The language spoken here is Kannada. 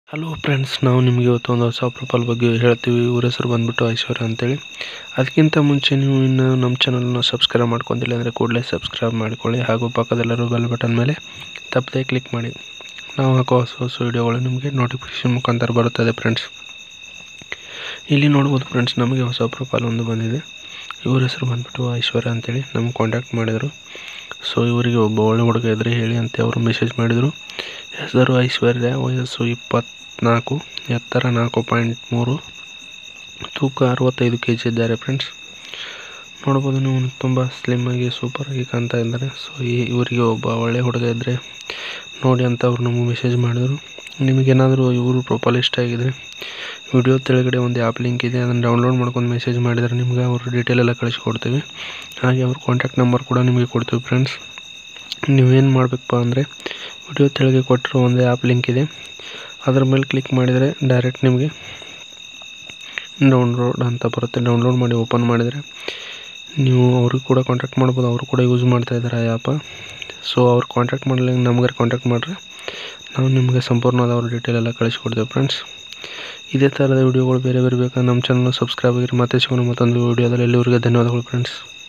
ಹಲೋ ಫ್ರೆಂಡ್ಸ್ ನಾವು ನಿಮಗೆ ಇವತ್ತು ಒಂದು ಹೊಸ ಪ್ರೊಫೈಲ್ ಬಗ್ಗೆ ಹೇಳ್ತೀವಿ ಇವ್ರ ಹೆಸರು ಬಂದ್ಬಿಟ್ಟು ಐಶ್ವರ್ಯ ಅಂತೇಳಿ ಅದಕ್ಕಿಂತ ಮುಂಚೆ ನೀವು ಇನ್ನು ನಮ್ಮ ಚಾನಲ್ನ ಸಬ್ಸ್ಕ್ರೈಬ್ ಮಾಡ್ಕೊಂಡಿಲ್ಲ ಅಂದರೆ ಕೂಡಲೇ ಸಬ್ಸ್ಕ್ರೈಬ್ ಮಾಡ್ಕೊಳ್ಳಿ ಹಾಗೂ ಪಕ್ಕದಲ್ಲಿರೋ ಬೆಲ್ ಬಟನ್ ಮೇಲೆ ತಪ್ಪದೇ ಕ್ಲಿಕ್ ಮಾಡಿ ನಾವು ಹಾಕೋ ಹೊಸ ಹೊಸ ವೀಡಿಯೋಗಳು ನಿಮಗೆ ನೋಟಿಫಿಕೇಶನ್ ಮುಖಾಂತರ ಬರುತ್ತದೆ ಫ್ರೆಂಡ್ಸ್ ಇಲ್ಲಿ ನೋಡ್ಬೋದು ಫ್ರೆಂಡ್ಸ್ ನಮಗೆ ಹೊಸ ಪ್ರೊಫೈಲ್ ಒಂದು ಬಂದಿದೆ ಇವ್ರ ಹೆಸರು ಬಂದ್ಬಿಟ್ಟು ಐಶ್ವರ್ಯ ಅಂತೇಳಿ ನಮ್ಗೆ ಕಾಂಟ್ಯಾಕ್ಟ್ ಮಾಡಿದರು ಸೊ ಇವರಿಗೆ ಒಬ್ಬ ಒಳ್ಳೆ ಹುಡುಗ ಇದ್ದರೆ ಹೇಳಿ ಅಂತ ಅವರು ಮೆಸೇಜ್ ಮಾಡಿದರು ಹೆಸರು ಐಶ್ವರ್ಯ ವಯಸ್ಸು ಇಪ್ಪತ್ತ್ನಾಲ್ಕು ಎತ್ತರ ನಾಲ್ಕು ಪಾಯಿಂಟ್ ಮೂರು ತೂಕ ಅರವತ್ತೈದು ಕೆ ಜಿ ಇದ್ದಾರೆ ಫ್ರೆಂಡ್ಸ್ ನೋಡ್ಬೋದು ನೀವು ತುಂಬ ಸ್ಲಿಮ್ಮಾಗಿ ಸೂಪರಾಗಿ ಕಾಣ್ತಾ ಇದ್ದಾರೆ ಸೊ ಈ ಇವರಿಗೆ ಒಬ್ಬ ಒಳ್ಳೆ ಹುಡುಗ ಇದ್ದರೆ ನೋಡಿ ಅಂತ ಅವ್ರು ನಮಗೆ ಮೆಸೇಜ್ ಮಾಡಿದರು ನಿಮಗೇನಾದರೂ ಇವರು ಪ್ರೊಫೈಲ್ ಇಷ್ಟ ಆಗಿದರೆ ವಿಡಿಯೋ ಕೆಳಗಡೆ ಒಂದು ಆ್ಯಪ್ ಲಿಂಕ್ ಇದೆ ಅದನ್ನು ಡೌನ್ಲೋಡ್ ಮಾಡ್ಕೊಂಡು ಮೆಸೇಜ್ ಮಾಡಿದರೆ ನಿಮ್ಗೆ ಅವ್ರ ಡೀಟೇಲ್ ಎಲ್ಲ ಕಳಿಸ್ಕೊಡ್ತೀವಿ ಹಾಗೆ ಅವ್ರ ಕಾಂಟ್ಯಾಕ್ಟ್ ನಂಬರ್ ಕೂಡ ನಿಮಗೆ ಕೊಡ್ತೀವಿ ಫ್ರೆಂಡ್ಸ್ ನೀವೇನು ಮಾಡಬೇಕಪ್ಪ ಅಂದರೆ ವಿಡಿಯೋ ಕೆಳಗೆ ಕೊಟ್ಟಿರೋ ಒಂದು ಆ್ಯಪ್ ಲಿಂಕ್ ಇದೆ ಅದರ ಮೇಲೆ ಕ್ಲಿಕ್ ಮಾಡಿದರೆ ಡೈರೆಕ್ಟ್ ನಿಮಗೆ ಡೌನ್ಲೋಡ್ ಅಂತ ಬರುತ್ತೆ ಡೌನ್ಲೋಡ್ ಮಾಡಿ ಓಪನ್ ಮಾಡಿದರೆ ನೀವು ಅವ್ರಿಗೆ ಕೂಡ ಕಾಂಟ್ಯಾಕ್ಟ್ ಮಾಡ್ಬೋದು ಅವರು ಕೂಡ ಯೂಸ್ ಮಾಡ್ತಾ ಇದ್ದಾರೆ ಆ ಆ್ಯಪ ಸೊ ಅವ್ರು ಕಾಂಟ್ಯಾಕ್ಟ್ ಮಾಡಲಿ ನಮ್ಗೆ ಕಾಂಟ್ಯಾಕ್ಟ್ ಮಾಡಿರಿ ನಾವು ನಿಮಗೆ ಸಂಪೂರ್ಣವಾದ ಅವ್ರ ಡೀಟೇಲ್ ಎಲ್ಲ ಕಳಿಸ್ಕೊಡ್ತೇವೆ ಫ್ರೆಂಡ್ಸ್ ಇದೇ ಥರದ ವಿಡಿಯೋಗಳು ಬೇರೆ ಬೇರೆ ಬೇಕಾದ್ರೆ ನಮ್ಮ ಚಾನಲ್ ಸಬ್ಸ್ಕ್ರೈಬ್ ಆಗಿರಿ ಮತ್ತೆ ಸಿಗೋಣ ಮತ್ತೊಂದು ವಿಡಿಯೋದಲ್ಲಿ ಎಲ್ಲಿವರೆಗೆ ಧನ್ಯವಾದಗಳು ಫ್ರೆಂಡ್ಸ್